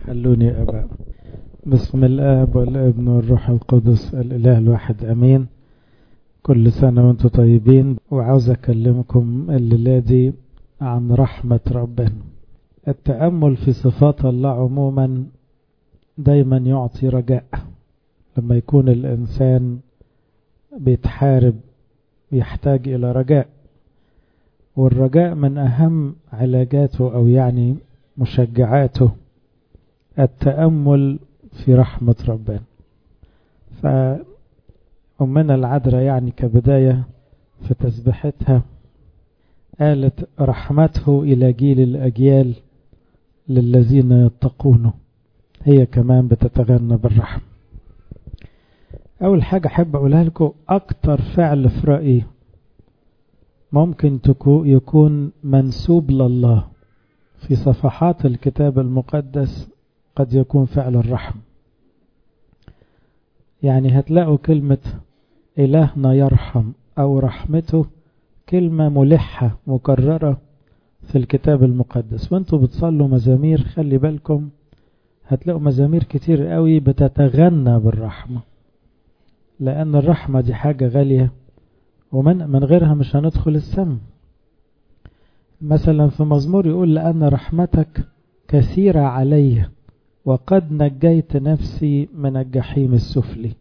خلوني أبقى بسم الآب والابن والروح القدس الإله الواحد أمين كل سنة وانتم طيبين وعاوز أكلمكم الليلة دي عن رحمة ربنا التأمل في صفات الله عموما دايما يعطي رجاء لما يكون الإنسان بيتحارب يحتاج إلى رجاء والرجاء من أهم علاجاته أو يعني مشجعاته التأمل في رحمة ربنا فأمنا العذراء يعني كبداية في تسبحتها قالت رحمته إلى جيل الأجيال للذين يتقونه هي كمان بتتغنى بالرحمة أول حاجة أحب أقولها لكم أكتر فعل في رأيي ممكن يكون منسوب لله في صفحات الكتاب المقدس قد يكون فعل الرحم يعني هتلاقوا كلمة إلهنا يرحم أو رحمته كلمة ملحة مكررة في الكتاب المقدس وانتوا بتصلوا مزامير خلي بالكم هتلاقوا مزامير كتير قوي بتتغنى بالرحمة لأن الرحمة دي حاجة غالية ومن من غيرها مش هندخل السم مثلا في مزمور يقول لأن رحمتك كثيرة علي وقد نجيت نفسي من الجحيم السفلي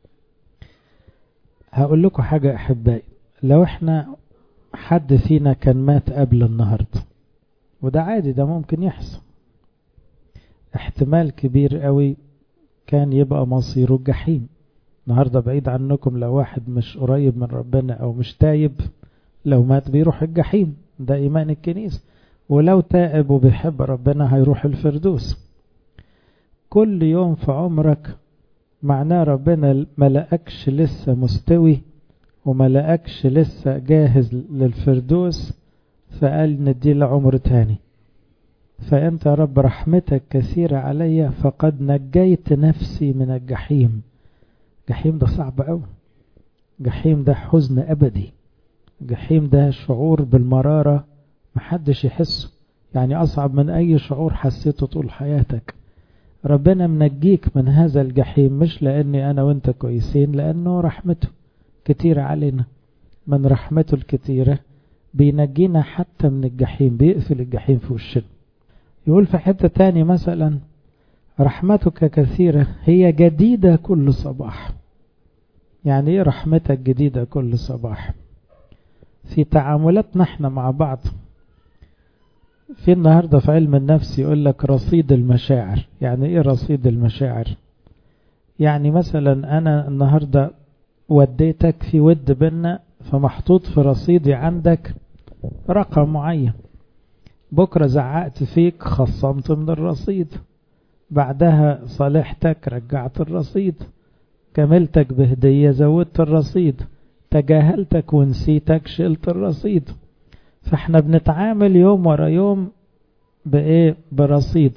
هقول لكم حاجة أحبائي لو احنا حد فينا كان مات قبل النهاردة وده عادي ده ممكن يحصل احتمال كبير قوي كان يبقى مصيره الجحيم النهاردة بعيد عنكم لو واحد مش قريب من ربنا او مش تايب لو مات بيروح الجحيم ده ايمان الكنيسة ولو تائب وبيحب ربنا هيروح الفردوس كل يوم في عمرك معناه ربنا ملقكش لسه مستوي وملقكش لسه جاهز للفردوس فقال ندي له عمر تاني فأنت يا رب رحمتك كثيرة علي فقد نجيت نفسي من الجحيم جحيم ده صعب قوي جحيم ده حزن أبدي جحيم ده شعور بالمرارة محدش يحسه يعني أصعب من أي شعور حسيته طول حياتك ربنا منجيك من هذا الجحيم مش لأني أنا وأنت كويسين لأنه رحمته كتيرة علينا من رحمته الكتيرة بينجينا حتى من الجحيم بيقفل الجحيم في وشنا يقول في حتة تاني مثلا رحمتك كثيرة هي جديدة كل صباح يعني ايه رحمتك جديدة كل صباح في تعاملاتنا احنا مع بعض في النهاردة في علم النفس يقول لك رصيد المشاعر يعني ايه رصيد المشاعر يعني مثلا انا النهاردة وديتك في ود بينا فمحطوط في رصيدي عندك رقم معين بكرة زعقت فيك خصمت من الرصيد بعدها صالحتك رجعت الرصيد كملتك بهدية زودت الرصيد تجاهلتك ونسيتك شلت الرصيد فاحنا بنتعامل يوم ورا يوم بايه برصيد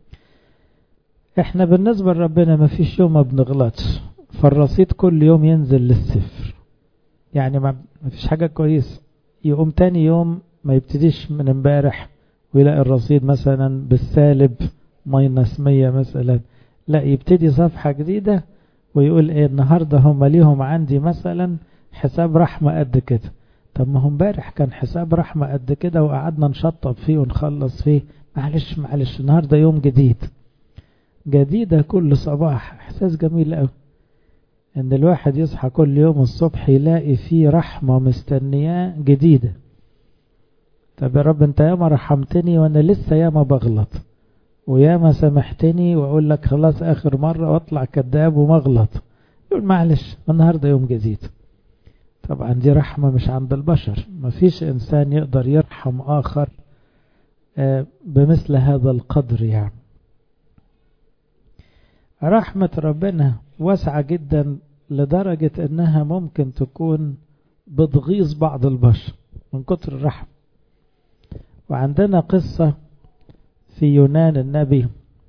احنا بالنسبة لربنا ما فيش يوم ما بنغلطش فالرصيد كل يوم ينزل للصفر يعني ما فيش حاجة كويس يقوم تاني يوم ما يبتديش من امبارح ويلاقي الرصيد مثلا بالسالب ماينس مية مثلا لا يبتدي صفحة جديدة ويقول ايه النهاردة هم ليهم عندي مثلا حساب رحمة قد كده طب ما هو امبارح كان حساب رحمة قد كده وقعدنا نشطب فيه ونخلص فيه معلش معلش النهاردة يوم جديد جديدة كل صباح احساس جميل قوي ان الواحد يصحى كل يوم الصبح يلاقي فيه رحمة مستنياه جديدة طب يا رب انت ياما رحمتني وانا لسه ياما بغلط وياما سامحتني واقول لك خلاص اخر مرة واطلع كذاب ومغلط يقول معلش النهاردة يوم جديد طبعا دي رحمة مش عند البشر مفيش انسان يقدر يرحم اخر بمثل هذا القدر يعني رحمة ربنا واسعة جدا لدرجة انها ممكن تكون بتغيظ بعض البشر من كتر الرحمة وعندنا قصة في يونان النبي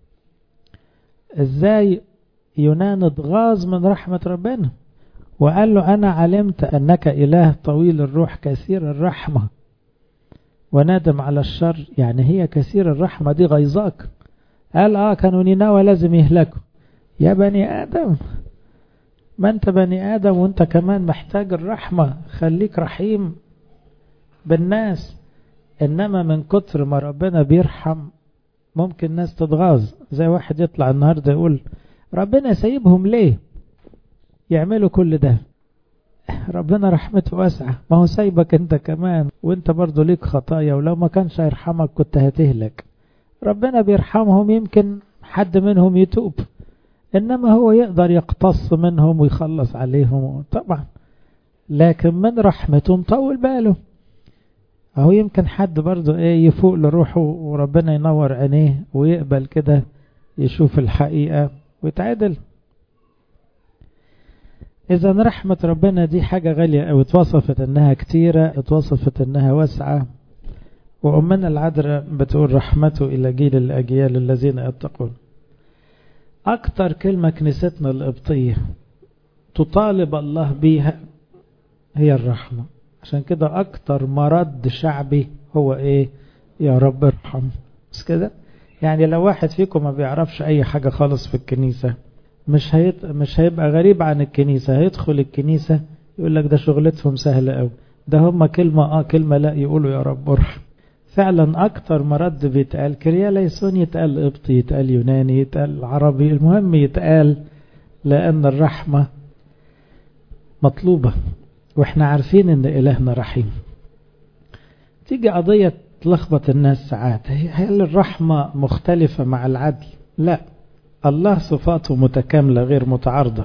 ازاي يونان اتغاظ من رحمة ربنا وقال له انا علمت انك اله طويل الروح كثير الرحمة وندم على الشر يعني هي كثير الرحمة دي غيظاك قال اه كانوا نينوى لازم يهلكوا يا بني آدم ما انت بني آدم وانت كمان محتاج الرحمة خليك رحيم بالناس انما من كتر ما ربنا بيرحم ممكن ناس تتغاظ زي واحد يطلع النهاردة يقول ربنا سايبهم ليه يعملوا كل ده ربنا رحمته واسعة ما هو سايبك انت كمان وانت برضو ليك خطايا ولو ما كانش هيرحمك كنت هتهلك ربنا بيرحمهم يمكن حد منهم يتوب انما هو يقدر يقتص منهم ويخلص عليهم طبعا لكن من رحمته مطول باله اهو يمكن حد برضو ايه يفوق لروحه وربنا ينور عينيه ويقبل كده يشوف الحقيقة ويتعدل اذا رحمة ربنا دي حاجة غالية او اتوصفت انها كتيرة اتوصفت انها واسعة وأمنا العذراء بتقول رحمته إلى جيل الأجيال الذين يتقون أكتر كلمة كنيستنا القبطية تطالب الله بيها هي الرحمة عشان كده أكتر مرد شعبي هو إيه يا رب ارحم بس كده يعني لو واحد فيكم ما بيعرفش أي حاجة خالص في الكنيسة مش هيت... مش هيبقى غريب عن الكنيسة هيدخل الكنيسة يقول لك ده شغلتهم سهلة قوي ده هم كلمة اه كلمة لا يقولوا يا رب ارحم فعلا أكتر مرد بيتقال كريا ليسون يتقال قبطي يتقال يوناني يتقال عربي المهم يتقال لأن الرحمة مطلوبة واحنا عارفين ان إلهنا رحيم تيجي قضية تلخبط الناس ساعات هل الرحمة مختلفة مع العدل لا الله صفاته متكاملة غير متعارضة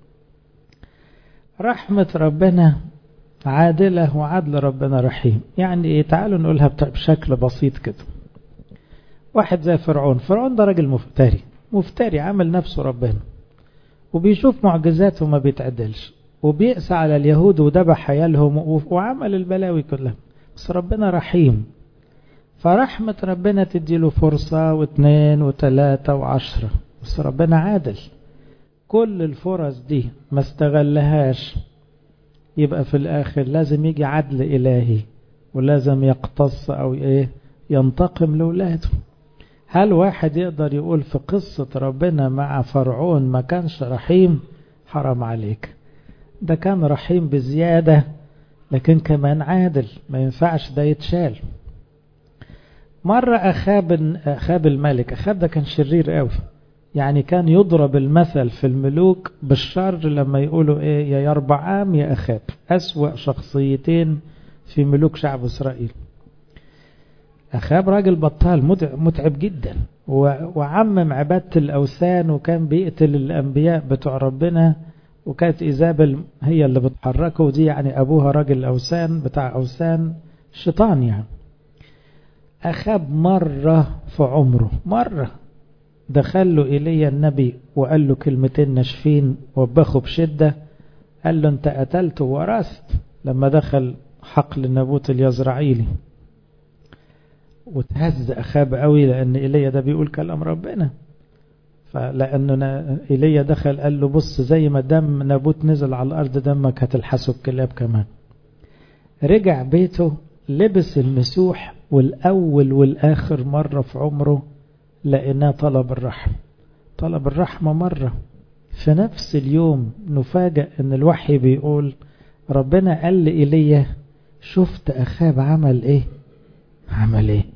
رحمة ربنا عادلة وعدل ربنا رحيم يعني ايه تعالوا نقولها بشكل بسيط كده واحد زي فرعون فرعون ده راجل مفتري مفتري عامل نفسه ربنا وبيشوف معجزات وما بيتعدلش وبيقسى على اليهود وذبح عيالهم وعمل البلاوي كلها بس ربنا رحيم فرحمة ربنا تديله فرصة واثنين وثلاثة وعشرة بس ربنا عادل كل الفرص دي ما استغلهاش يبقى في الآخر لازم يجي عدل إلهي ولازم يقتص أو إيه ينتقم لولاده هل واحد يقدر يقول في قصة ربنا مع فرعون ما كانش رحيم حرام عليك ده كان رحيم بزيادة لكن كمان عادل ما ينفعش ده يتشال مرة أخاب, أخاب الملك أخاب ده كان شرير قوي يعني كان يضرب المثل في الملوك بالشر لما يقولوا ايه يا يربعام يا أخاب أسوأ شخصيتين في ملوك شعب إسرائيل أخاب راجل بطال متعب جدا وعمم عبادة الأوثان وكان بيقتل الأنبياء بتوع ربنا وكانت إيزابل هي اللي بتحركه ودي يعني أبوها راجل أوثان بتاع أوثان الشيطان يعني أخاب مرة في عمره مرة دخل له إلي النبي وقال له كلمتين ناشفين وبخه بشدة قال له أنت قتلت وورثت لما دخل حقل نابوت اليزرعيلي وتهز أخاب قوي لأن إيليا ده بيقول كلام ربنا فلأنه إيليا دخل قال له بص زي ما دم نابوت نزل على الأرض دمك هتلحسه الكلاب كمان رجع بيته لبس المسوح والأول والآخر مرة في عمره لقيناه طلب الرحمة طلب الرحمة مرة في نفس اليوم نفاجأ ان الوحي بيقول ربنا قال لإيليا شفت أخاب عمل ايه عمل ايه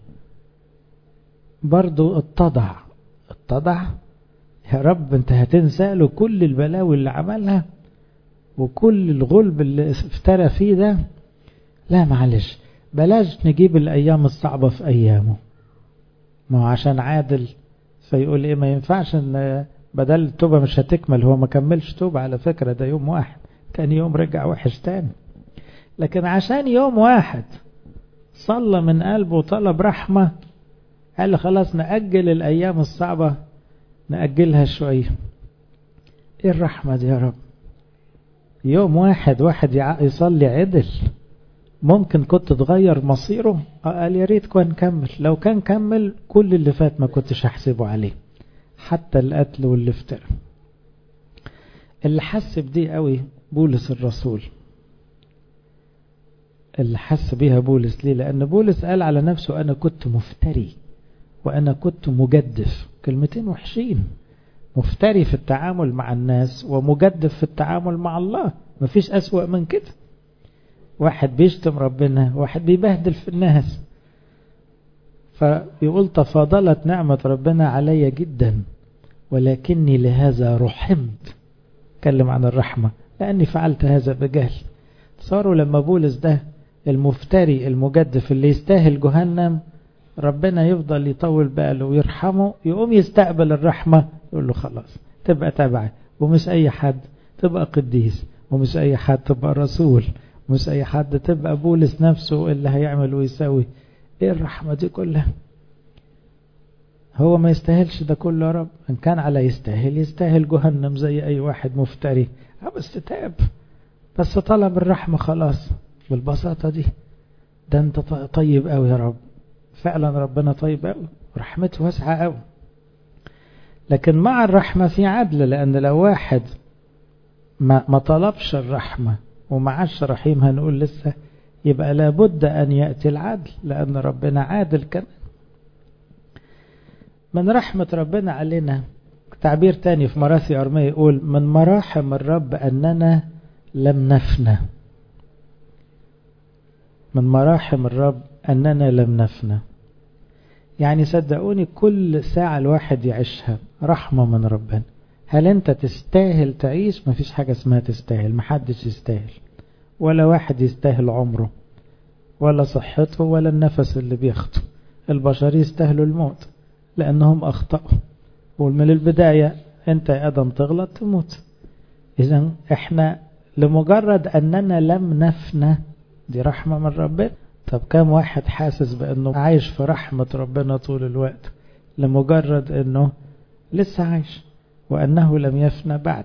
برضو اتضع اتضع يا رب انت هتنسى له كل البلاوي اللي عملها وكل الغلب اللي افترى فيه ده لا معلش بلاش نجيب الأيام الصعبة في أيامه ما هو عشان عادل فيقول ايه ما ينفعش ان بدل التوبة مش هتكمل هو ما كملش توبة على فكرة ده يوم واحد تاني يوم رجع وحش تاني لكن عشان يوم واحد صلى من قلبه وطلب رحمة قال خلاص نأجل الأيام الصعبة نأجلها شوية ايه الرحمة دي يا رب يوم واحد واحد يصلي عدل ممكن كنت تغير مصيره قال يا ريت كان كمل لو كان كمل كل اللي فات ما كنتش هحسبه عليه حتى القتل والافتراء اللي حس بدي قوي بولس الرسول اللي حس بيها بولس ليه لأن بولس قال على نفسه أنا كنت مفتري وأنا كنت مجدف كلمتين وحشين مفتري في التعامل مع الناس ومجدف في التعامل مع الله مفيش أسوأ من كده واحد بيشتم ربنا واحد بيبهدل في الناس فيقول تفاضلت نعمة ربنا علي جدا ولكني لهذا رحمت تكلم عن الرحمة لأني فعلت هذا بجهل صاروا لما بولس ده المفتري المجدف اللي يستاهل جهنم ربنا يفضل يطول باله ويرحمه يقوم يستقبل الرحمة يقول له خلاص تبقى تبعي ومش أي حد تبقى قديس ومش أي حد تبقى رسول ومش أي حد تبقى بولس نفسه اللي هيعمل ويسوي إيه الرحمة دي كلها هو ما يستاهلش ده كله يا رب إن كان على يستاهل يستاهل جهنم زي أي واحد مفتري بس تتعب بس طلب الرحمة خلاص بالبساطة دي ده أنت طيب قوي يا رب فعلا ربنا طيب قوي رحمته واسعة قوي لكن مع الرحمة في عدل لأن لو واحد ما, ما طلبش الرحمة ومعاش رحيم هنقول لسه يبقى لابد أن يأتي العدل لأن ربنا عادل كمان من رحمة ربنا علينا تعبير تاني في مراسي أرمية يقول من مراحم الرب أننا لم نفنى من مراحم الرب أننا لم نفنى يعني صدقوني كل ساعة الواحد يعيشها رحمة من ربنا هل انت تستاهل تعيش مفيش حاجة اسمها تستاهل محدش يستاهل ولا واحد يستاهل عمره ولا صحته ولا النفس اللي بياخده البشر يستاهلوا الموت لأنهم أخطأوا ومن البداية أنت يا آدم تغلط تموت إذا إحنا لمجرد أننا لم نفنى دي رحمة من ربنا طب كم واحد حاسس بأنه عايش في رحمة ربنا طول الوقت لمجرد أنه لسه عايش وأنه لم يفنى بعد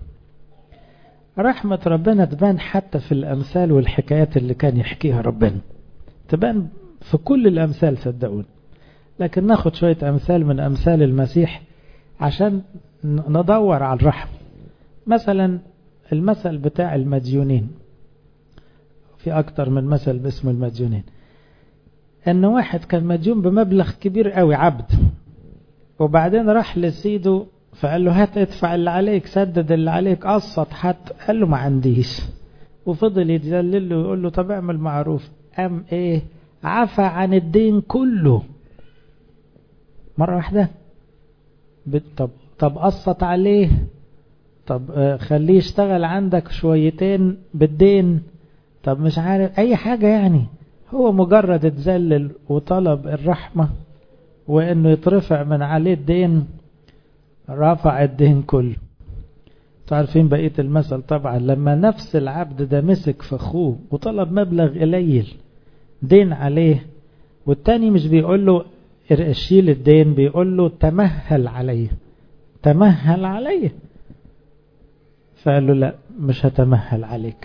رحمة ربنا تبان حتى في الأمثال والحكايات اللي كان يحكيها ربنا تبان في كل الأمثال صدقوني لكن ناخد شوية أمثال من أمثال المسيح عشان ندور على الرحمة مثلا المثل بتاع المديونين في أكتر من مثل باسم المديونين أن واحد كان مديون بمبلغ كبير قوي عبد وبعدين راح لسيده فقال له هات ادفع اللي عليك سدد اللي عليك قسط حتى قال له ما عنديش وفضل يتذلل له ويقول له طب اعمل معروف قام ايه عفى عن الدين كله مرة واحدة طب طب قسط عليه طب خليه يشتغل عندك شويتين بالدين طب مش عارف اي حاجة يعني هو مجرد اتذلل وطلب الرحمة وانه يترفع من عليه الدين رفع الدين كله تعرفين بقية المثل طبعا لما نفس العبد ده مسك في اخوه وطلب مبلغ قليل دين عليه والتاني مش بيقول له شيل الدين بيقول له تمهل عليه تمهل عليه فقال له لا مش هتمهل عليك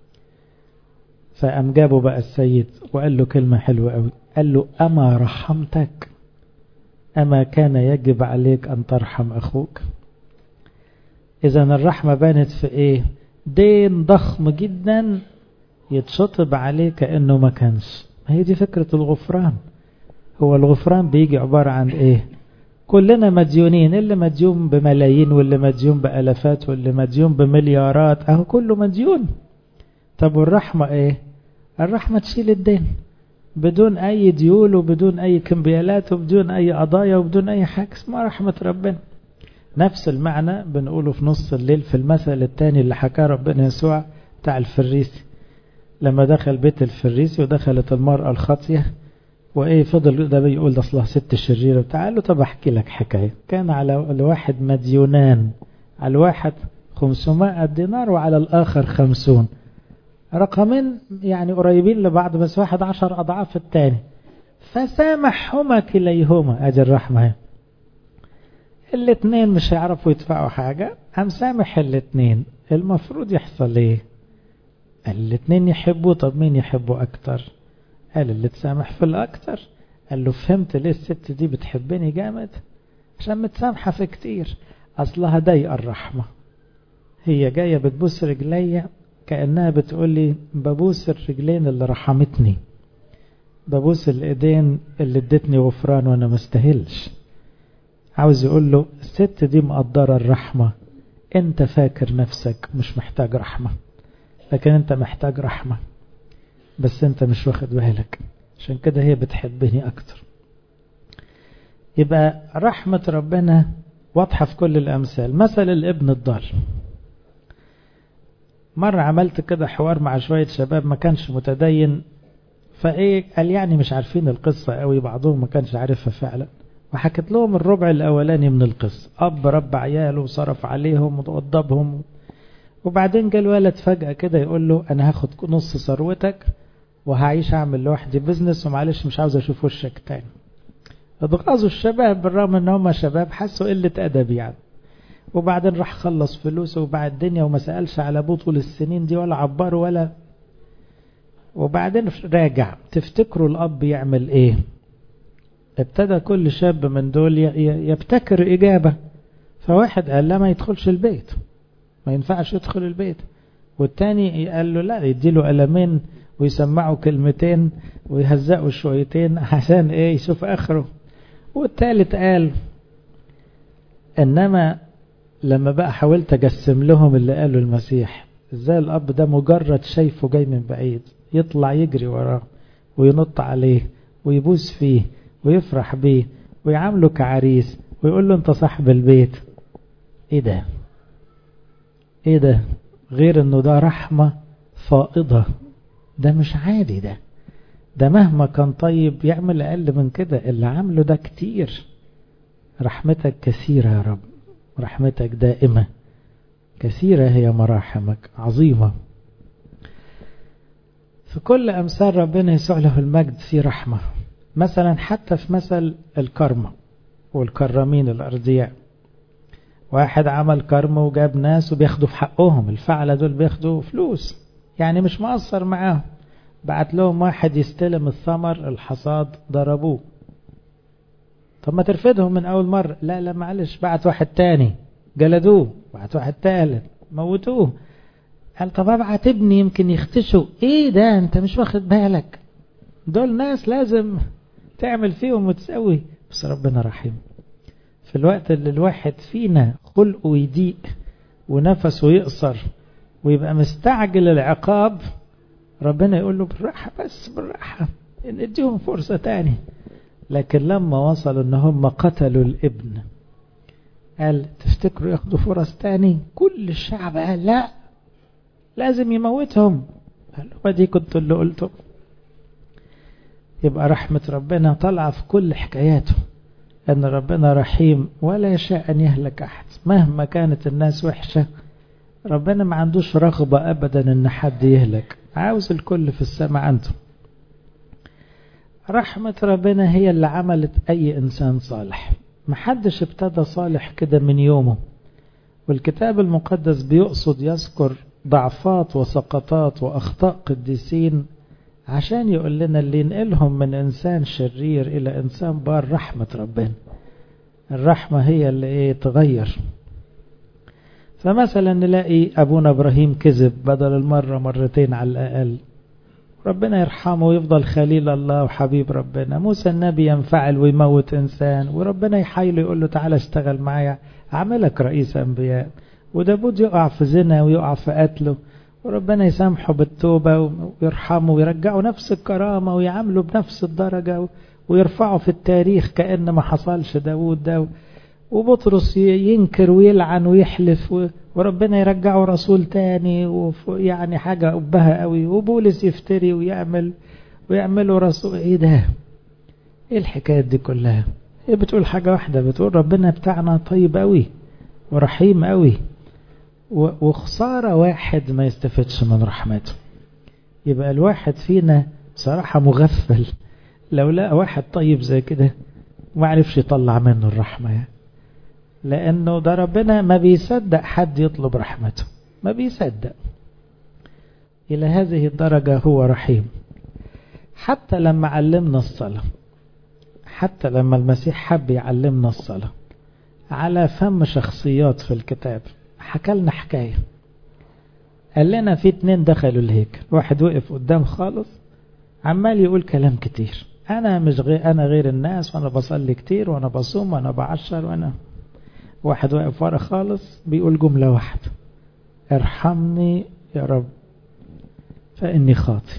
فقام جابه بقى السيد وقال له كلمة حلوة قوي قال له أما رحمتك أما كان يجب عليك أن ترحم أخوك إذا الرحمة بانت في إيه دين ضخم جدا يتشطب عليه كأنه ما كانش هي دي فكرة الغفران هو الغفران بيجي عبارة عن إيه كلنا مديونين اللي مديون بملايين واللي مديون بألفات واللي مديون بمليارات أهو كله مديون طب والرحمة إيه الرحمة تشيل الدين بدون أي ديول وبدون أي كمبيالات وبدون أي قضايا وبدون أي حاجة اسمها رحمة ربنا نفس المعنى بنقوله في نص الليل في المثل الثاني اللي حكاه ربنا يسوع بتاع الفريسي لما دخل بيت الفريسي ودخلت المرأة الخاطية وإيه فضل ده بيقول ده أصلها ست شريرة تعالوا طب أحكي لك حكاية كان على الواحد مديونان على الواحد 500 دينار وعلى الآخر 50 رقمين يعني قريبين لبعض بس واحد عشر أضعاف الثاني فسامحهما كليهما أجل الرحمة الاثنين مش هيعرفوا يدفعوا حاجة هم سامح الاثنين المفروض يحصل ايه الاثنين يحبوا طب مين يحبوا اكتر قال اللي تسامح في الاكتر قال له فهمت ليه الست دي بتحبني جامد عشان متسامحة في كتير اصلها ضيقة الرحمة هي جاية بتبوس رجليا كأنها بتقول لي ببوس الرجلين اللي رحمتني ببوس الايدين اللي ادتني غفران وانا مستاهلش عاوز يقول له الست دي مقدرة الرحمة انت فاكر نفسك مش محتاج رحمة لكن انت محتاج رحمة بس انت مش واخد بالك عشان كده هي بتحبني اكتر يبقى رحمة ربنا واضحة في كل الامثال مثل الابن الضال مرة عملت كده حوار مع شوية شباب ما كانش متدين فايه قال يعني مش عارفين القصة قوي بعضهم ما كانش عارفها فعلا وحكت لهم الربع الاولاني من القصة اب رب عياله وصرف عليهم ووضبهم وبعدين جه الولد فجأة كده يقول له انا هاخد نص ثروتك وهعيش اعمل لوحدي بزنس ومعلش مش عاوز اشوف وشك تاني اتغاظوا الشباب بالرغم ان هم شباب حسوا قلة ادب يعني وبعدين راح خلص فلوسه وبعد الدنيا وما سألش على ابوه طول السنين دي ولا عبره ولا وبعدين راجع تفتكروا الاب يعمل ايه ابتدى كل شاب من دول يبتكر اجابة فواحد قال لا ما يدخلش البيت ما ينفعش يدخل البيت والتاني قال له لا يديله قلمين ويسمعوا كلمتين ويهزقوا شويتين عشان ايه يشوف اخره والتالت قال انما لما بقى حاولت اجسم لهم اللي قاله المسيح ازاي الاب ده مجرد شايفه جاي من بعيد يطلع يجري وراه وينط عليه ويبوس فيه ويفرح بيه ويعامله كعريس ويقول له انت صاحب البيت ايه ده ايه ده غير انه ده رحمة فائضة ده مش عادي ده ده مهما كان طيب يعمل اقل من كده اللي عامله ده كتير رحمتك كثيرة يا رب رحمتك دائمة كثيرة هي مراحمك عظيمة في كل أمثال ربنا يسوع له المجد في رحمة مثلا حتى في مثل الكرمة والكرمين الأرضياء واحد عمل كرم وجاب ناس وبياخدوا في حقهم الفعلة دول بياخدوا فلوس يعني مش مقصر معاهم بعت لهم واحد يستلم الثمر الحصاد ضربوه طب ما ترفدهم من أول مرة لا لا معلش بعت واحد تاني جلدوه بعت واحد تالت موتوه قال طب ابعت ابني يمكن يختشوا ايه ده انت مش واخد بالك دول ناس لازم تعمل فيهم وتسوي بس ربنا رحيم في الوقت اللي الواحد فينا خلقه يضيق ونفسه يقصر ويبقى مستعجل العقاب ربنا يقول له بالراحة بس بالراحة نديهم فرصة تاني لكن لما وصلوا ان هم قتلوا الابن قال تفتكروا ياخدوا فرص تاني كل الشعب قال لا لازم يموتهم قال ودي كنت اللي قلته يبقى رحمة ربنا طالعة في كل حكاياته أن ربنا رحيم ولا يشاء أن يهلك أحد مهما كانت الناس وحشة ربنا ما عندوش رغبة أبدا أن حد يهلك عاوز الكل في السماء عنده رحمة ربنا هي اللي عملت أي إنسان صالح محدش ابتدى صالح كده من يومه والكتاب المقدس بيقصد يذكر ضعفات وسقطات وأخطاء قديسين عشان يقول لنا اللي ينقلهم من إنسان شرير إلى إنسان بار رحمة ربنا الرحمة هي اللي إيه تغير فمثلا نلاقي أبونا إبراهيم كذب بدل المرة مرتين على الأقل ربنا يرحمه ويفضل خليل الله وحبيب ربنا موسى النبي ينفعل ويموت إنسان وربنا يحايله يقول له تعالى اشتغل معايا أعملك رئيس أنبياء وداود يقع في زنا ويقع في قتله وربنا يسامحه بالتوبة ويرحمه ويرجعه نفس الكرامة ويعامله بنفس الدرجة ويرفعه في التاريخ كأن ما حصلش داود ده وبطرس ينكر ويلعن ويحلف وربنا يرجعه رسول تاني يعني حاجة أبها قوي وبولس يفتري ويعمل ويعمله رسول ايه ده ايه الحكايات دي كلها هي بتقول حاجة واحدة بتقول ربنا بتاعنا طيب قوي ورحيم قوي وخسارة واحد ما يستفدش من رحمته يبقى الواحد فينا بصراحة مغفل لو لقى واحد طيب زي كده ما عرفش يطلع منه الرحمة يعني. لأنه ده ربنا ما بيصدق حد يطلب رحمته ما بيصدق إلى هذه الدرجة هو رحيم حتى لما علمنا الصلاة حتى لما المسيح حب يعلمنا الصلاة على فم شخصيات في الكتاب حكى لنا حكاية قال لنا في اتنين دخلوا الهيكل واحد وقف قدام خالص عمال يقول كلام كتير أنا مش غير أنا غير الناس وأنا بصلي كتير وأنا بصوم وأنا بعشر وأنا واحد واقف ورا خالص بيقول جملة واحدة ارحمني يا رب فإني خاطئ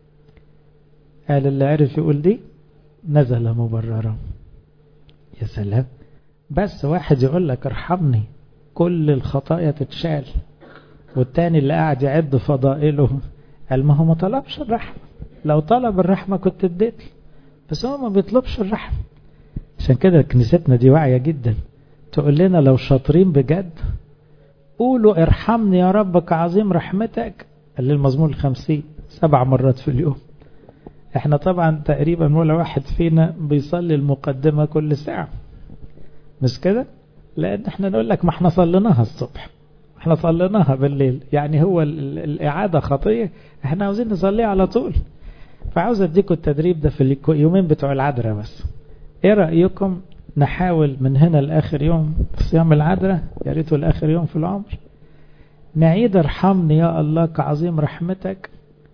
قال اللي عرف يقول دي نزل مبررا يا سلام بس واحد يقول لك ارحمني كل الخطايا تتشال والتاني اللي قاعد يعد فضائله قال ما هو ما طلبش الرحمة لو طلب الرحمة كنت اديت بس هو ما بيطلبش الرحمة عشان كده كنيستنا دي واعية جدا تقول لنا لو شاطرين بجد قولوا ارحمني يا رب كعظيم رحمتك قال المزمور الخمسين سبع مرات في اليوم احنا طبعا تقريبا ولا واحد فينا بيصلي المقدمة كل ساعة مش كده لان احنا نقول لك ما احنا صليناها الصبح احنا صليناها بالليل يعني هو الإعادة خطية احنا عاوزين نصليها على طول فعاوز اديكم التدريب ده في اليومين بتوع العذراء بس ايه رأيكم نحاول من هنا لآخر يوم في صيام العذراء يا ريته لآخر يوم في العمر نعيد ارحمني يا الله كعظيم رحمتك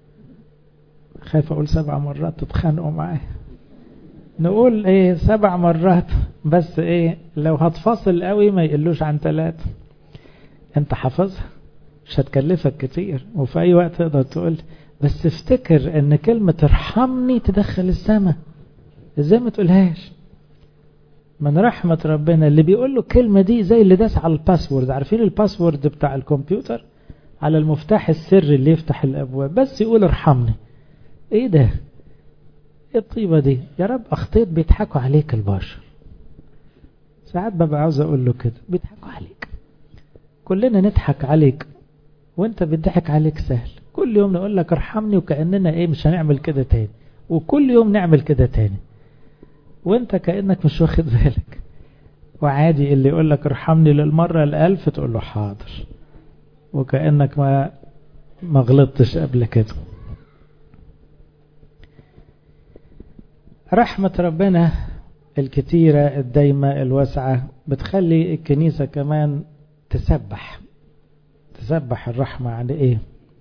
خايف اقول سبع مرات تتخانقوا معايا نقول ايه سبع مرات بس ايه لو هتفصل قوي ما يقلوش عن ثلاثة انت حافظها مش هتكلفك كتير وفي اي وقت تقدر تقول بس افتكر ان كلمة ارحمني تدخل السماء ازاي ما تقولهاش من رحمة ربنا اللي بيقول له الكلمة دي زي اللي داس على الباسورد عارفين الباسورد بتاع الكمبيوتر على المفتاح السري اللي يفتح الابواب بس يقول ارحمني ايه ده ايه الطيبة دي يا رب اخطيت بيضحكوا عليك البشر ساعات ببقى عاوز اقول له كده بيضحكوا عليك كلنا نضحك عليك وانت بيضحك عليك سهل كل يوم نقول لك ارحمني وكأننا ايه مش هنعمل كده تاني وكل يوم نعمل كده تاني وانت كأنك مش واخد بالك وعادي اللي يقول لك ارحمني للمرة الألف تقول له حاضر وكأنك ما ما غلطتش قبل كده رحمة ربنا الكتيرة الدايمة الواسعة بتخلي الكنيسة كمان تسبح تسبح الرحمة عن ايه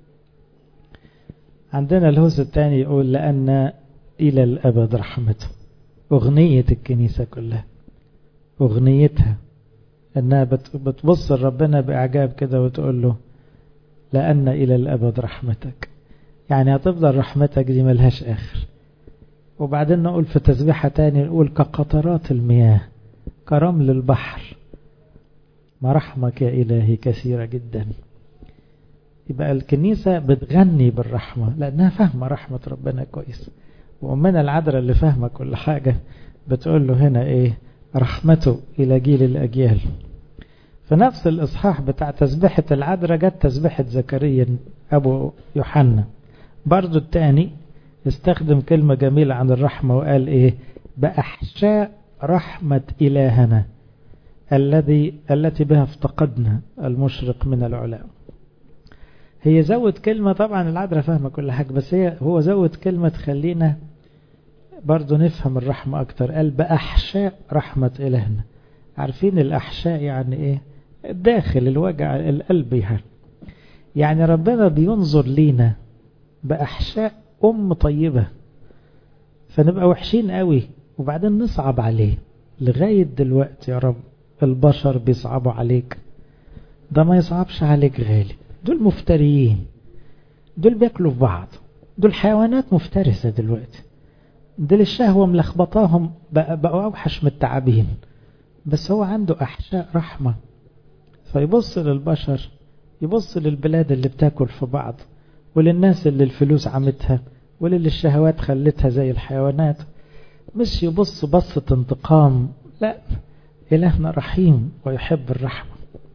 عندنا الهوس الثاني يقول لأن إلى الأبد رحمته أغنية الكنيسة كلها أغنيتها أنها بتبص لربنا بإعجاب كده وتقول له لأن إلى الأبد رحمتك يعني هتفضل رحمتك دي ملهاش آخر وبعدين نقول في تسبيحة تاني نقول كقطرات المياه كرمل البحر مراحمك يا إلهي كثيرة جدا يبقى الكنيسة بتغني بالرحمة لأنها فاهمة رحمة ربنا كويس وأمنا العذراء اللي فاهمة كل حاجة بتقول له هنا إيه رحمته إلى جيل الأجيال في نفس الإصحاح بتاع تسبيحة العذراء جت تسبيحة زكريا أبو يوحنا برضو التاني استخدم كلمة جميلة عن الرحمة وقال إيه بأحشاء رحمة إلهنا الذي التي بها افتقدنا المشرق من العلاء هي زود كلمة طبعا العذراء فاهمة كل حاجة بس هي هو زود كلمة تخلينا برضو نفهم الرحمة أكتر قال بأحشاء رحمة إلهنا عارفين الأحشاء يعني إيه الداخل الوجع القلب يعني يعني ربنا بينظر لينا بأحشاء أم طيبة فنبقى وحشين قوي وبعدين نصعب عليه لغاية دلوقتي يا رب البشر بيصعبوا عليك ده ما يصعبش عليك غالي دول مفتريين دول بياكلوا في بعض دول حيوانات مفترسة دلوقتي دول الشهوة ملخبطاهم بقوا أوحش من التعابين بس هو عنده أحشاء رحمة فيبص للبشر يبص للبلاد اللي بتاكل في بعض وللناس اللي الفلوس عمتها وللي الشهوات خلتها زي الحيوانات مش يبص بصة انتقام لا إلهنا رحيم ويحب الرحمة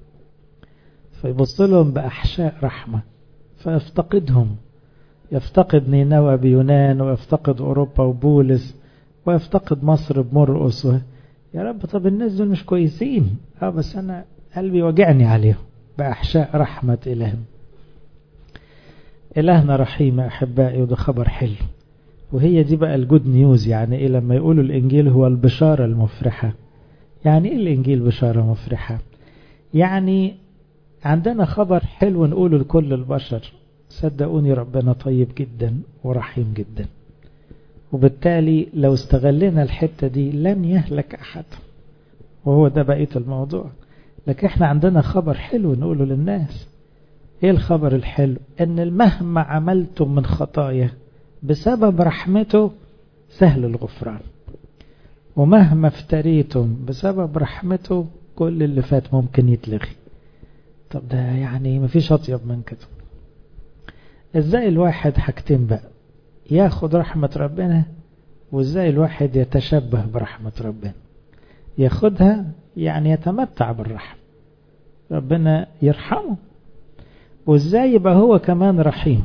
فيبص لهم بأحشاء رحمة فيفتقدهم يفتقد نينوى بيونان ويفتقد أوروبا وبولس ويفتقد مصر بمرقس و... يا رب طب الناس دول مش كويسين اه بس أنا قلبي وجعني عليهم بأحشاء رحمة إلهنا إلهنا رحيم أحبائي وده خبر حلو وهي دي بقى الجود نيوز يعني إيه لما يقولوا الإنجيل هو البشارة المفرحة يعني إيه الإنجيل بشارة مفرحة يعني عندنا خبر حلو نقوله لكل البشر صدقوني ربنا طيب جدا ورحيم جدا وبالتالي لو استغلنا الحتة دي لن يهلك أحد وهو ده بقية الموضوع لكن احنا عندنا خبر حلو نقوله للناس ايه الخبر الحلو ان مهما عملتم من خطايا بسبب رحمته سهل الغفران ومهما افتريتم بسبب رحمته كل اللي فات ممكن يتلغي طب ده يعني مفيش اطيب من كده ازاي الواحد حاجتين بقى ياخد رحمة ربنا وازاي الواحد يتشبه برحمة ربنا ياخدها يعني يتمتع بالرحمة ربنا يرحمه وازاي يبقى هو كمان رحيم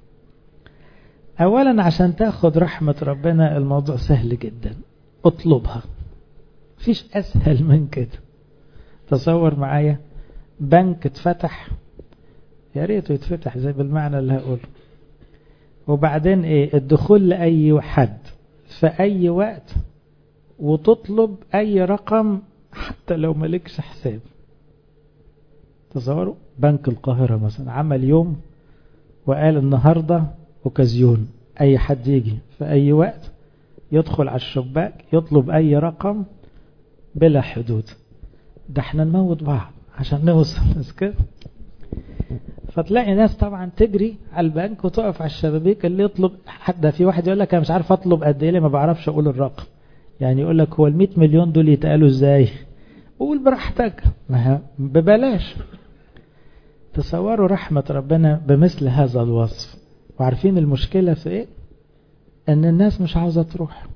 اولا عشان تاخد رحمة ربنا الموضوع سهل جدا اطلبها فيش اسهل من كده تصور معايا بنك اتفتح يا ريته يتفتح زي بالمعنى اللي هقوله وبعدين ايه الدخول لأي حد في أي وقت وتطلب أي رقم حتى لو ملكش حساب تصوروا بنك القاهرة مثلا عمل يوم وقال النهاردة اوكازيون أي حد يجي في أي وقت يدخل على الشباك يطلب أي رقم بلا حدود ده احنا نموت بعض عشان نوصل بس كده فتلاقي ناس طبعا تجري على البنك وتقف على الشبابيك اللي يطلب حتى في واحد يقول لك انا مش عارف اطلب قد ايه ما بعرفش اقول الرقم يعني يقول لك هو ال مليون دول يتقالوا ازاي قول براحتك ما ببلاش تصوروا رحمة ربنا بمثل هذا الوصف وعارفين المشكلة في ايه ان الناس مش عاوزة تروح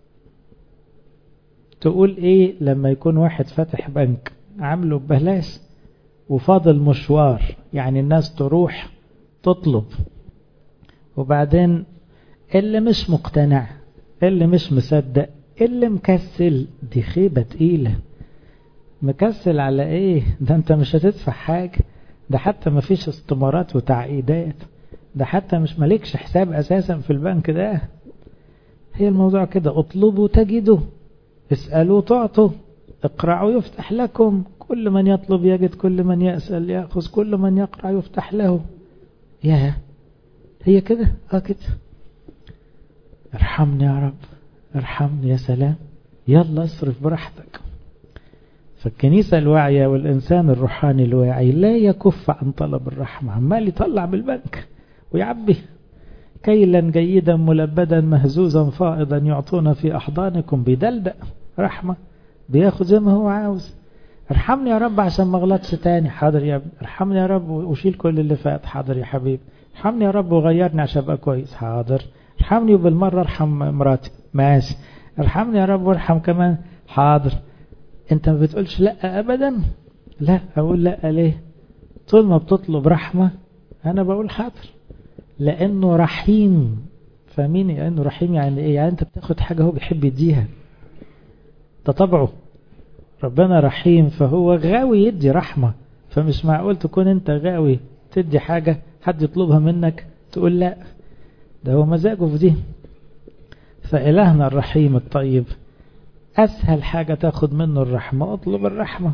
تقول ايه لما يكون واحد فاتح بنك عامله ببلاش وفاضل مشوار يعني الناس تروح تطلب وبعدين اللي مش مقتنع اللي مش مصدق اللي مكسل دي خيبة تقيلة مكسل على ايه ده انت مش هتدفع حاجة ده حتى ما فيش استمارات وتعقيدات ده حتى مش مالكش حساب اساسا في البنك ده هي الموضوع كده اطلبوا تجدوا اسألوا تعطوا اقرعوا يفتح لكم كل من يطلب يجد كل من يسأل يأخذ كل من يقرأ يفتح له يا هي كده اه كده ارحمني يا رب ارحمني يا سلام يلا اصرف براحتك فالكنيسة الواعية والإنسان الروحاني الواعي لا يكف عن طلب الرحمة عمال يطلع بالبنك ويعبي كيلا جيدا ملبدا مهزوزا فائضا يعطونا في أحضانكم بدلدق رحمة بياخد زي ما هو عاوز ارحمني يا رب عشان ما اغلطش تاني حاضر يا ابني ارحمني يا رب وشيل كل اللي فات حاضر يا حبيبي ارحمني يا رب وغيرني عشان ابقى كويس حاضر ارحمني وبالمره ارحم مراتي ماشي ارحمني يا رب وارحم كمان حاضر انت ما بتقولش لا ابدا لا اقول لا ليه طول ما بتطلب رحمه انا بقول حاضر لانه رحيم فاهمين لانه رحيم يعني ايه يعني انت بتاخد حاجه هو بيحب يديها ده طبعه ربنا رحيم فهو غاوي يدي رحمة فمش معقول تكون انت غاوي تدي حاجة حد يطلبها منك تقول لا ده هو مزاجه في دي فإلهنا الرحيم الطيب أسهل حاجة تاخد منه الرحمة اطلب الرحمة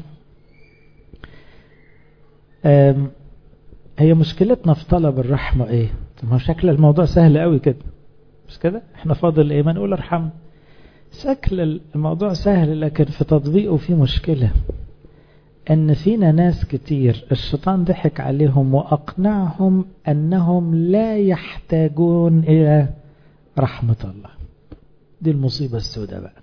هي مشكلتنا في طلب الرحمة ايه ما شكل الموضوع سهل قوي كده مش كده احنا فاضل ايه ما نقول ارحمنا شكل الموضوع سهل لكن في تطبيقه في مشكلة ان فينا ناس كتير الشيطان ضحك عليهم واقنعهم انهم لا يحتاجون الى رحمة الله دي المصيبة السوداء بقى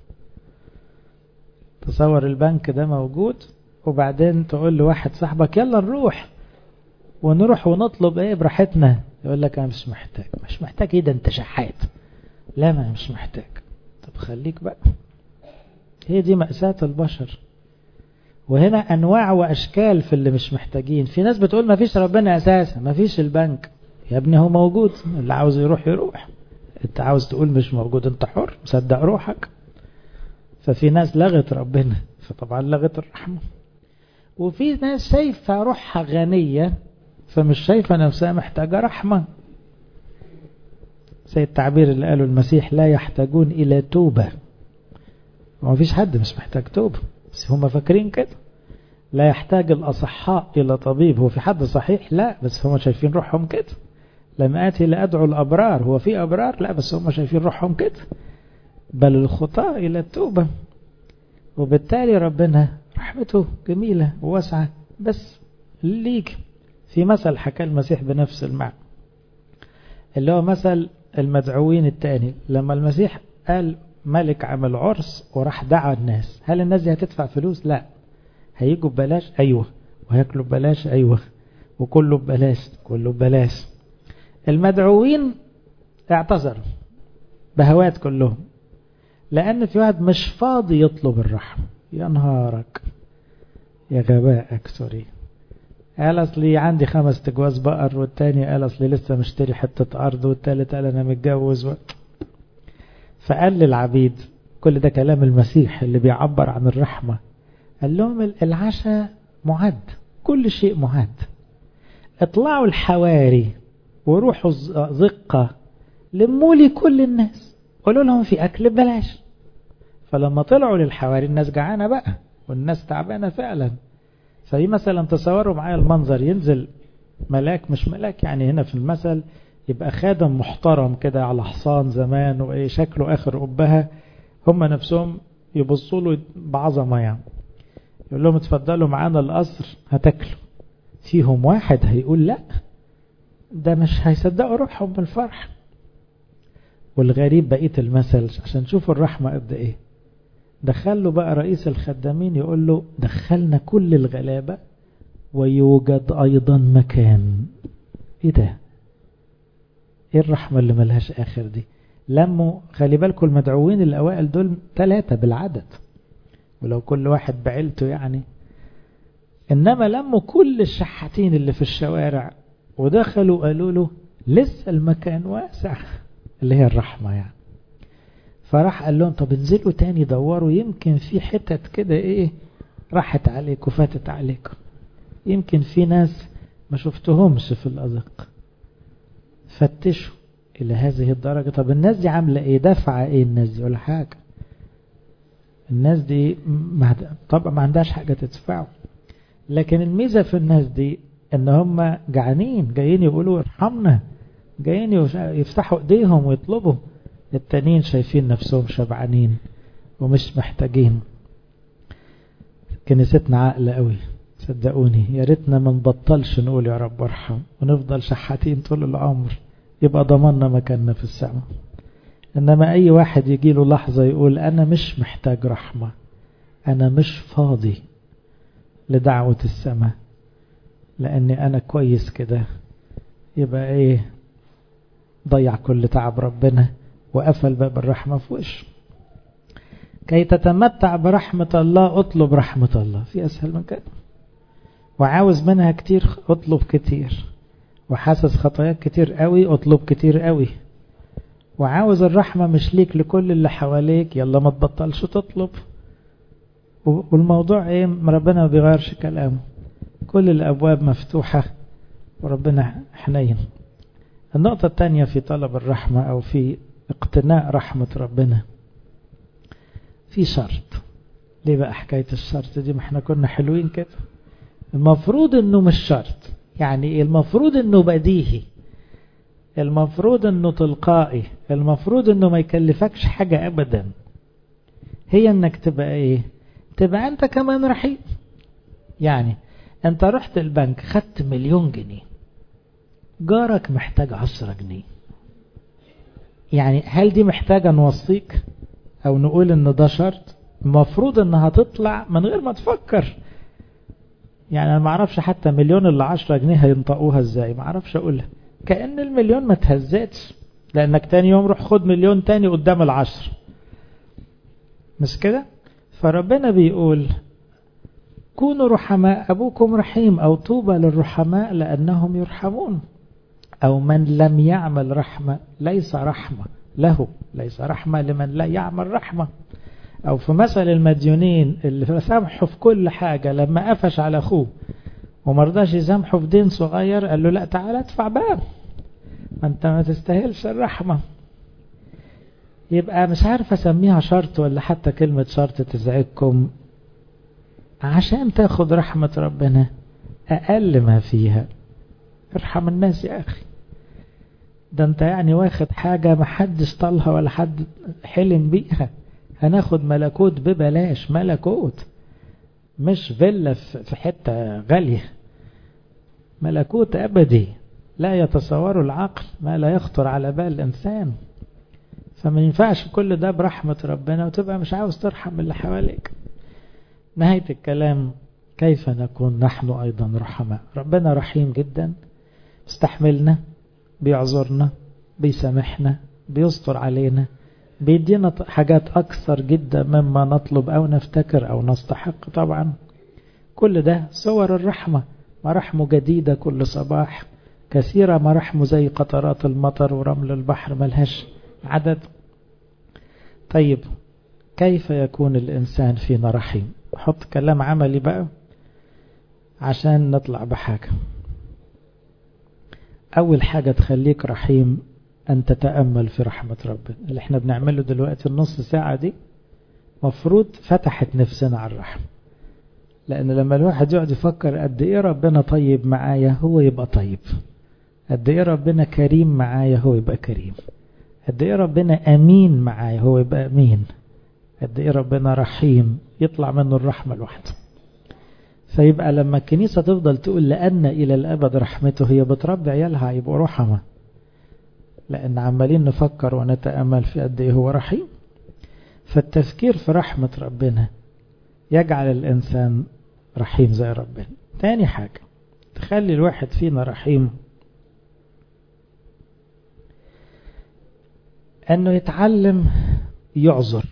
تصور البنك ده موجود وبعدين تقول لواحد صاحبك يلا نروح ونروح ونطلب ايه براحتنا يقول لك انا مش محتاج مش محتاج ايه ده انت شحات لا ما انا مش محتاج طب خليك بقى هي دي مأساة البشر وهنا أنواع وأشكال في اللي مش محتاجين في ناس بتقول ما فيش ربنا أساسا ما فيش البنك يا ابني هو موجود اللي عاوز يروح يروح انت عاوز تقول مش موجود انت حر مصدق روحك ففي ناس لغت ربنا فطبعا لغت الرحمة وفي ناس شايفة روحها غنية فمش شايفة نفسها محتاجة رحمة زي التعبير اللي قاله المسيح لا يحتاجون إلى توبة ما فيش حد مش محتاج توبة بس هم فاكرين كده لا يحتاج الأصحاء إلى طبيب هو في حد صحيح لا بس هم شايفين روحهم كده لم آتي لأدعو الأبرار هو في أبرار لا بس هم شايفين روحهم كده بل الخطاة إلى التوبة وبالتالي ربنا رحمته جميلة وواسعة بس ليك في مثل حكى المسيح بنفس المعنى اللي هو مثل المدعوين التاني لما المسيح قال ملك عمل عرس وراح دعا الناس هل الناس دي هتدفع فلوس لا هيجوا ببلاش ايوه وهياكلوا ببلاش ايوه وكله ببلاش كله ببلاش المدعوين اعتذروا بهوات كلهم لان في واحد مش فاضي يطلب الرحمه يا نهارك يا غبائك سوري قال اصلي عندي خمس تجواز بقر والتاني قال اصلي لسه مشتري حتة ارض والتالت قال انا متجوز و... فقال للعبيد كل ده كلام المسيح اللي بيعبر عن الرحمة قال لهم العشاء معد كل شيء معد اطلعوا الحواري وروحوا زقة لموا لي كل الناس قولوا لهم في اكل ببلاش فلما طلعوا للحواري الناس جعانة بقى والناس تعبانة فعلا فدي مثلا تصوروا معايا المنظر ينزل ملاك مش ملاك يعني هنا في المثل يبقى خادم محترم كده على حصان زمان وايه شكله اخر قبها هم نفسهم يبصوا له بعظمه يعني يقول لهم اتفضلوا معانا القصر هتاكلوا فيهم واحد هيقول لا ده مش هيصدقوا روحهم بالفرح والغريب بقيه المثل عشان تشوفوا الرحمه قد ايه دخل له بقى رئيس الخدامين يقول له دخلنا كل الغلابة ويوجد أيضا مكان إيه ده إيه الرحمة اللي ملهاش آخر دي لموا خلي بالكم المدعوين الأوائل دول ثلاثة بالعدد ولو كل واحد بعيلته يعني إنما لموا كل الشحاتين اللي في الشوارع ودخلوا قالوا له لسه المكان واسع اللي هي الرحمة يعني فراح قال لهم طب انزلوا تاني دوروا يمكن في حتت كده ايه راحت عليكم فاتت عليكم يمكن في ناس ما شفتهمش في الأزق فتشوا إلى هذه الدرجة طب الناس دي عاملة ايه دفع ايه الناس دي ولا حاجة الناس دي طبعا ما عندهاش حاجة تدفعه لكن الميزة في الناس دي ان هم جعانين جايين يقولوا ارحمنا جايين يفتحوا ايديهم ويطلبوا التانيين شايفين نفسهم شبعانين ومش محتاجين كنيستنا عقل قوي صدقوني يا ريتنا ما نبطلش نقول يا رب ارحم ونفضل شحاتين طول العمر يبقى ضمننا مكاننا في السماء انما اي واحد يجي له لحظة يقول انا مش محتاج رحمة انا مش فاضي لدعوة السماء لاني انا كويس كده يبقى ايه ضيع كل تعب ربنا وقفل باب الرحمة في وشه كي تتمتع برحمة الله اطلب رحمة الله في أسهل من كده وعاوز منها كتير اطلب كتير وحاسس خطاياك كتير قوي اطلب كتير قوي وعاوز الرحمة مش ليك لكل اللي حواليك يلا ما تبطلش تطلب والموضوع ايه ربنا ما بيغيرش كلامه كل الأبواب مفتوحة وربنا حنين النقطة الثانية في طلب الرحمة أو في اقتناء رحمة ربنا في شرط ليه بقى حكاية الشرط دي ما احنا كنا حلوين كده المفروض انه مش شرط يعني ايه المفروض انه بديهي المفروض انه تلقائي المفروض انه ما يكلفكش حاجة ابدا هي انك تبقى ايه تبقى انت كمان رحيم يعني انت رحت البنك خدت مليون جنيه جارك محتاج عشرة جنيه يعني هل دي محتاجة نوصيك او نقول ان ده شرط المفروض انها تطلع من غير ما تفكر يعني انا ما اعرفش حتى مليون اللي عشرة جنيه هينطقوها ازاي ما اعرفش اقولها كأن المليون ما تهزتش لانك تاني يوم روح خد مليون تاني قدام العشر مش كده فربنا بيقول كونوا رحماء أبوكم رحيم أو طوبى للرحماء لأنهم يرحمون أو من لم يعمل رحمة ليس رحمة له ليس رحمة لمن لا يعمل رحمة أو في مثل المديونين اللي سامحوا في كل حاجة لما قفش على أخوه ومرضاش يسامحه في دين صغير قال له لا تعالى ادفع بقى ما انت ما تستاهلش الرحمة يبقى مش عارف اسميها شرط ولا حتى كلمة شرط تزعجكم عشان تاخد رحمة ربنا أقل ما فيها ارحم الناس يا أخي ده انت يعني واخد حاجة محدش طالها ولا حد حلم بيها هناخد ملكوت ببلاش ملكوت مش فيلا في حتة غالية ملكوت أبدي لا يتصور العقل ما لا يخطر على بال الإنسان فما ينفعش كل ده برحمة ربنا وتبقى مش عاوز ترحم اللي حواليك نهاية الكلام كيف نكون نحن أيضا رحماء ربنا رحيم جدا استحملنا بيعذرنا بيسامحنا بيستر علينا بيدينا حاجات أكثر جدا مما نطلب أو نفتكر أو نستحق طبعا كل ده صور الرحمة مراحمه جديدة كل صباح كثيرة مراحمه زي قطرات المطر ورمل البحر ملهاش عدد طيب كيف يكون الإنسان فينا رحيم حط كلام عملي بقى عشان نطلع بحاجة أول حاجة تخليك رحيم أن تتأمل في رحمة ربنا اللي احنا بنعمله دلوقتي النص ساعة دي مفروض فتحت نفسنا على الرحمة لأن لما الواحد يقعد يفكر قد إيه ربنا طيب معايا هو يبقى طيب قد إيه ربنا كريم معايا هو يبقى كريم قد إيه ربنا أمين معايا هو يبقى أمين قد إيه ربنا رحيم يطلع منه الرحمة لوحده فيبقى لما الكنيسة تفضل تقول لأن إلى الأبد رحمته هي بتربي عيالها يبقوا رحمة لأن عمالين نفكر ونتأمل في قد إيه هو رحيم فالتفكير في رحمة ربنا يجعل الإنسان رحيم زي ربنا تاني حاجة تخلي الواحد فينا رحيم أنه يتعلم يعذر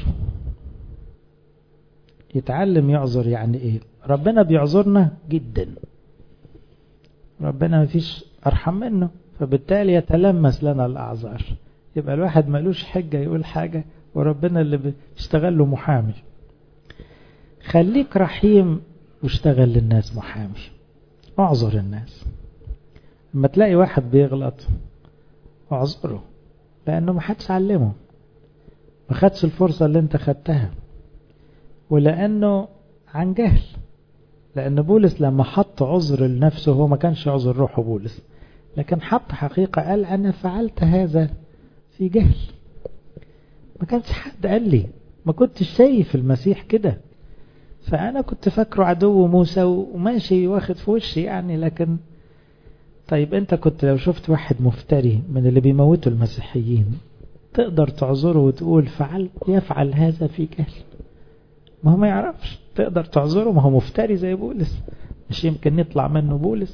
يتعلم يعذر يعني إيه ربنا بيعذرنا جدا ربنا ما فيش أرحم منه فبالتالي يتلمس لنا الأعذار يبقى الواحد ملوش حجة يقول حاجة وربنا اللي بيشتغل له محامي خليك رحيم واشتغل للناس محامي اعذر الناس لما تلاقي واحد بيغلط اعذره لانه ما حدش علمه ما خدش الفرصة اللي انت خدتها ولانه عن جهل لان بولس لما حط عذر لنفسه هو ما كانش عذر روحه بولس لكن حط حقيقة قال انا فعلت هذا في جهل ما كانش حد قال لي ما كنتش شايف المسيح كده فأنا كنت فاكره عدو موسى وماشي واخد في وشي يعني لكن طيب أنت كنت لو شفت واحد مفتري من اللي بيموتوا المسيحيين تقدر تعذره وتقول فعل يفعل هذا في جهل ما هو ما يعرفش تقدر تعذره ما هو مفتري زي بولس مش يمكن يطلع منه بولس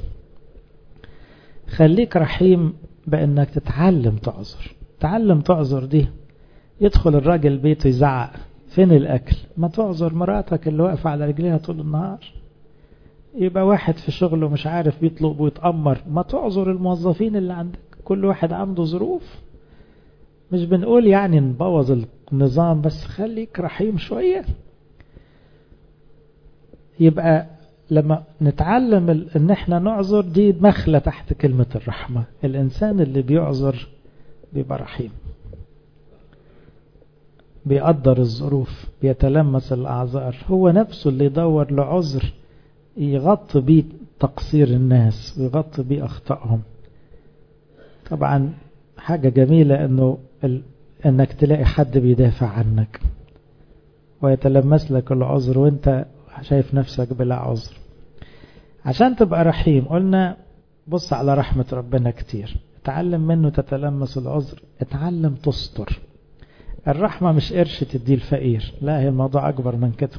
خليك رحيم بأنك تتعلم تعذر تعلم تعذر دي يدخل الراجل بيته يزعق فين الأكل ما تعذر مراتك اللي واقفة على رجليها طول النهار يبقى واحد في شغله مش عارف بيطلب ويتأمر ما تعذر الموظفين اللي عندك كل واحد عنده ظروف مش بنقول يعني نبوظ النظام بس خليك رحيم شوية يبقى لما نتعلم ان احنا نعذر دي مخلة تحت كلمة الرحمة الانسان اللي بيعذر بيبقى رحيم بيقدر الظروف بيتلمس الأعذار هو نفسه اللي يدور لعذر يغطي بيه تقصير الناس ويغطي بيه أخطائهم طبعا حاجة جميلة أنه ال... أنك تلاقي حد بيدافع عنك ويتلمس لك العذر وانت شايف نفسك بلا عذر عشان تبقى رحيم قلنا بص على رحمة ربنا كتير اتعلم منه تتلمس العذر اتعلم تستر الرحمة مش قرش تدي الفقير لا هي الموضوع أكبر من كده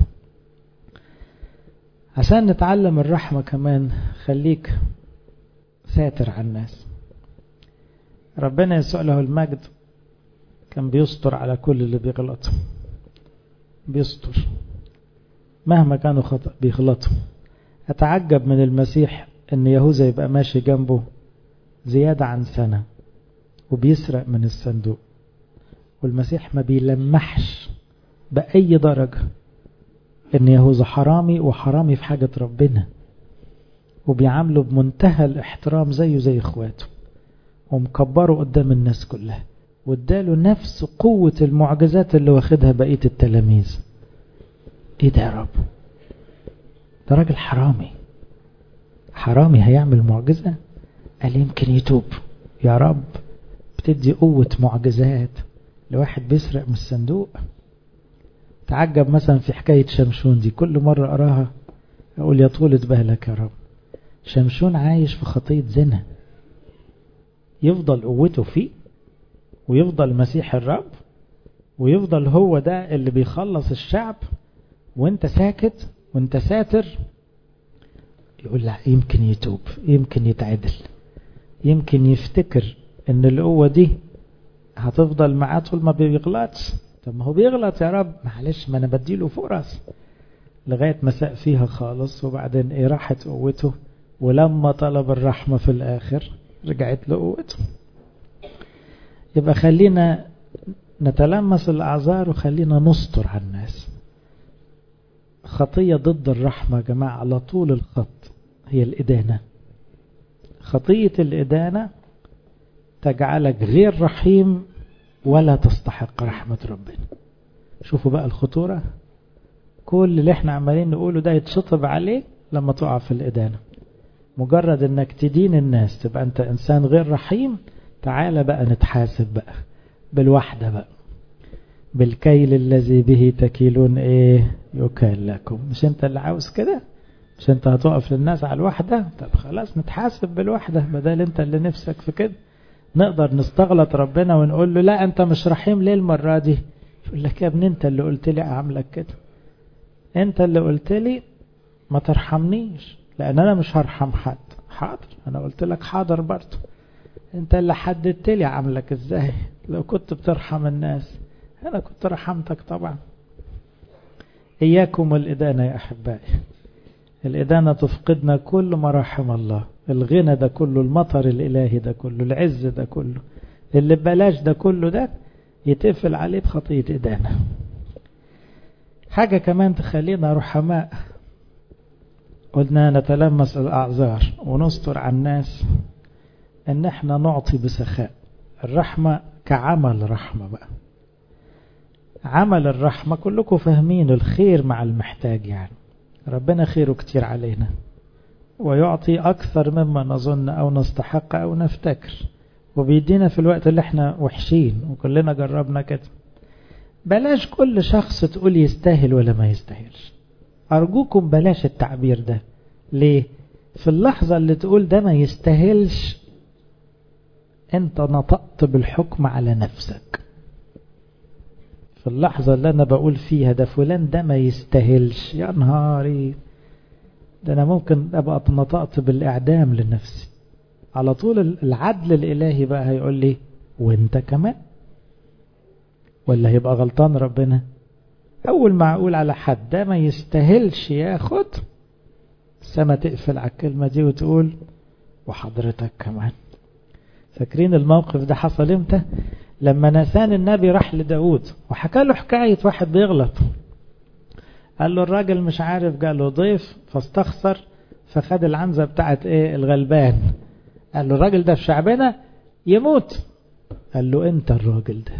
عشان نتعلم الرحمة كمان خليك ساتر على الناس ربنا يسوع له المجد كان بيستر على كل اللي بيغلط بيستر مهما كانوا خطأ بيغلطوا أتعجب من المسيح أن يهوذا يبقى ماشي جنبه زيادة عن سنة وبيسرق من الصندوق والمسيح ما بيلمحش بأي درجة ان يهوذا حرامي وحرامي في حاجة ربنا وبيعامله بمنتهى الاحترام زيه زي اخواته ومكبره قدام الناس كلها واداله نفس قوة المعجزات اللي واخدها بقية التلاميذ ايه ده يا رب ده راجل حرامي حرامي هيعمل معجزة قال يمكن يتوب يا رب تدي قوة معجزات لواحد بيسرق من الصندوق تعجب مثلا في حكاية شمشون دي كل مرة أراها أقول يا طولة بالك يا رب شمشون عايش في خطية زنا يفضل قوته فيه ويفضل مسيح الرب ويفضل هو ده اللي بيخلص الشعب وانت ساكت وانت ساتر يقول لا يمكن يتوب يمكن يتعدل يمكن يفتكر ان القوة دي هتفضل معاه طول ما بيغلطش طب ما هو بيغلط يا رب معلش ما انا بديله فرص لغاية ما ساق فيها خالص وبعدين ايه راحت قوته ولما طلب الرحمة في الاخر رجعت له قوته يبقى خلينا نتلمس الاعذار وخلينا نستر على الناس خطية ضد الرحمة يا جماعة على طول الخط هي الإدانة خطية الإدانة تجعلك غير رحيم ولا تستحق رحمة ربنا شوفوا بقى الخطورة كل اللي احنا عمالين نقوله ده يتشطب عليه لما تقع في الإدانة مجرد انك تدين الناس تبقى انت انسان غير رحيم تعالى بقى نتحاسب بقى بالوحدة بقى بالكيل الذي به تكيلون ايه يكال لكم مش انت اللي عاوز كده مش انت هتقف للناس على الوحدة طب خلاص نتحاسب بالوحدة بدل انت اللي نفسك في كده نقدر نستغلط ربنا ونقول له لا انت مش رحيم ليه المرة دي يقول لك يا ابني انت اللي قلت لي اعملك كده انت اللي قلت لي ما ترحمنيش لان انا مش هرحم حد حاضر انا قلت لك حاضر برضه انت اللي حددت لي اعملك ازاي لو كنت بترحم الناس انا كنت رحمتك طبعا اياكم الادانه يا احبائي الادانه تفقدنا كل مراحم الله الغنى ده كله المطر الالهي ده كله العز ده كله اللي ببلاش ده كله ده يتقفل عليه بخطيه ادانه حاجه كمان تخلينا رحماء قلنا نتلمس الاعذار ونستر على الناس ان احنا نعطي بسخاء الرحمه كعمل رحمه بقى عمل الرحمة كلكم فاهمين الخير مع المحتاج يعني ربنا خيره كتير علينا ويعطي أكثر مما نظن أو نستحق أو نفتكر وبيدينا في الوقت اللي احنا وحشين وكلنا جربنا كده بلاش كل شخص تقول يستاهل ولا ما يستاهلش أرجوكم بلاش التعبير ده ليه في اللحظة اللي تقول ده ما يستاهلش انت نطقت بالحكم على نفسك في اللحظة اللي أنا بقول فيها ده فلان ده ما يستاهلش يا نهاري ده أنا ممكن أبقى نطقت بالإعدام لنفسي على طول العدل الإلهي بقى هيقول لي وانت كمان ولا هيبقى غلطان ربنا أول ما أقول على حد ده ما يستاهلش ياخد السما تقفل على الكلمة دي وتقول وحضرتك كمان فاكرين الموقف ده حصل امتى لما نسان النبي راح لداود وحكى له حكاية واحد بيغلط قال له الراجل مش عارف قال له ضيف فاستخسر فخد العنزة بتاعت ايه الغلبان قال له الراجل ده في شعبنا يموت قال له انت الراجل ده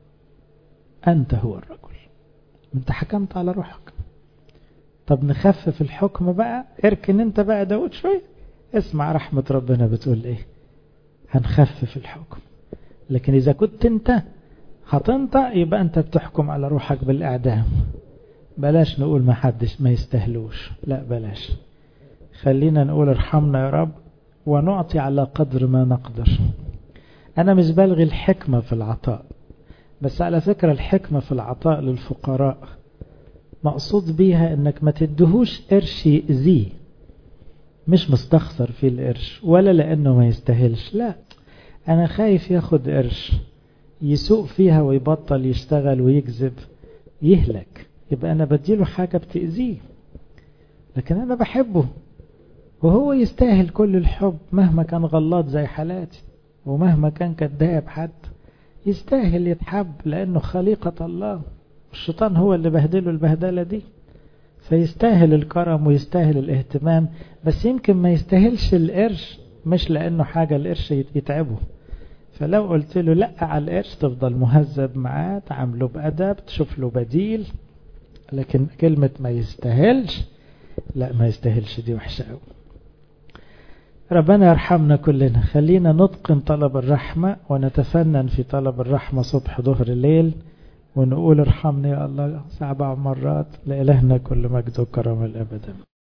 انت هو الرجل انت حكمت على روحك طب نخفف الحكم بقى اركن انت بقى داود شوية اسمع رحمة ربنا بتقول ايه هنخفف الحكم لكن إذا كنت أنت هتنطق يبقى أنت بتحكم على روحك بالإعدام بلاش نقول ما حدش ما يستهلوش لا بلاش خلينا نقول ارحمنا يا رب ونعطي على قدر ما نقدر أنا مش بلغي الحكمة في العطاء بس على فكرة الحكمة في العطاء للفقراء مقصود بيها انك ما تدهوش قرش يأذيه مش مستخسر فيه القرش ولا لأنه ما يستاهلش لا أنا خايف ياخد قرش يسوق فيها ويبطل يشتغل ويكذب يهلك يبقى أنا بديله حاجة بتأذيه لكن أنا بحبه وهو يستاهل كل الحب مهما كان غلط زي حالاتي ومهما كان كذاب حد يستاهل يتحب لأنه خليقة الله الشيطان هو اللي بهدله البهدلة دي فيستاهل الكرم ويستاهل الاهتمام بس يمكن ما يستاهلش القرش مش لأنه حاجة القرش يتعبه فلو قلت له لا على القرش تفضل مهذب معاه تعامله بأدب تشوف له بديل لكن كلمة ما يستاهلش لا ما يستاهلش دي وحشة قوي ربنا يرحمنا كلنا خلينا نتقن طلب الرحمة ونتفنن في طلب الرحمة صبح ظهر الليل ونقول ارحمني يا الله سبع مرات لإلهنا كل مجد وكرم الأبد